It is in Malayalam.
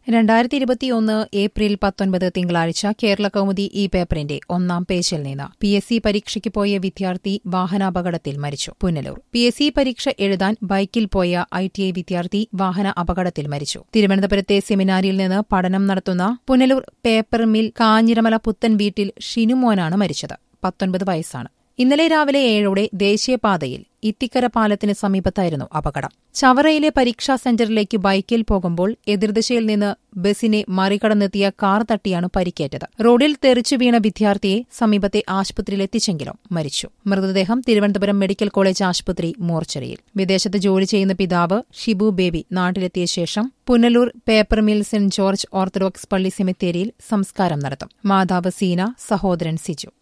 രണ്ടായിരത്തി ഇരുപത്തിയൊന്ന് ഏപ്രിൽ പത്തൊൻപത് തിങ്കളാഴ്ച കേരള കൗമുദി ഈ പേപ്പറിന്റെ ഒന്നാം പേജിൽ നിന്ന് പി എസ് സി പരീക്ഷയ്ക്ക് പോയ വിദ്യാർത്ഥി വാഹനാപകടത്തിൽ മരിച്ചു പുനലൂർ പി എസ് സി പരീക്ഷ എഴുതാൻ ബൈക്കിൽ പോയ ഐ ടി ഐ വിദ്യാർത്ഥി വാഹന അപകടത്തിൽ മരിച്ചു തിരുവനന്തപുരത്തെ സെമിനാരിയിൽ നിന്ന് പഠനം നടത്തുന്ന പുനലൂർ പേപ്പർ മിൽ കാഞ്ഞിരമല പുത്തൻ വീട്ടിൽ ഷിനുമോനാണ് മരിച്ചത് പത്തൊൻപത് വയസ്സാണ് ഇന്നലെ രാവിലെ ഏഴോടെ ദേശീയപാതയിൽ ഇത്തിക്കര പാലത്തിന് സമീപത്തായിരുന്നു അപകടം ചവറയിലെ പരീക്ഷാ സെന്ററിലേക്ക് ബൈക്കിൽ പോകുമ്പോൾ എതിർദിശയിൽ നിന്ന് ബസിനെ മറികടന്നെത്തിയ കാർ തട്ടിയാണ് പരിക്കേറ്റത് റോഡിൽ തെറിച്ചു വീണ വിദ്യാർത്ഥിയെ സമീപത്തെ ആശുപത്രിയിൽ എത്തിച്ചെങ്കിലും മരിച്ചു മൃതദേഹം തിരുവനന്തപുരം മെഡിക്കൽ കോളേജ് ആശുപത്രി മോർച്ചറിയിൽ വിദേശത്ത് ജോലി ചെയ്യുന്ന പിതാവ് ഷിബു ബേബി നാട്ടിലെത്തിയ ശേഷം Punalur paper mill Saint George Orthodox പള്ളി സെമിത്തേരിയിൽ സംസ്കാരം നടത്തും മാതാവ് സീന സഹോദരൻ സിജു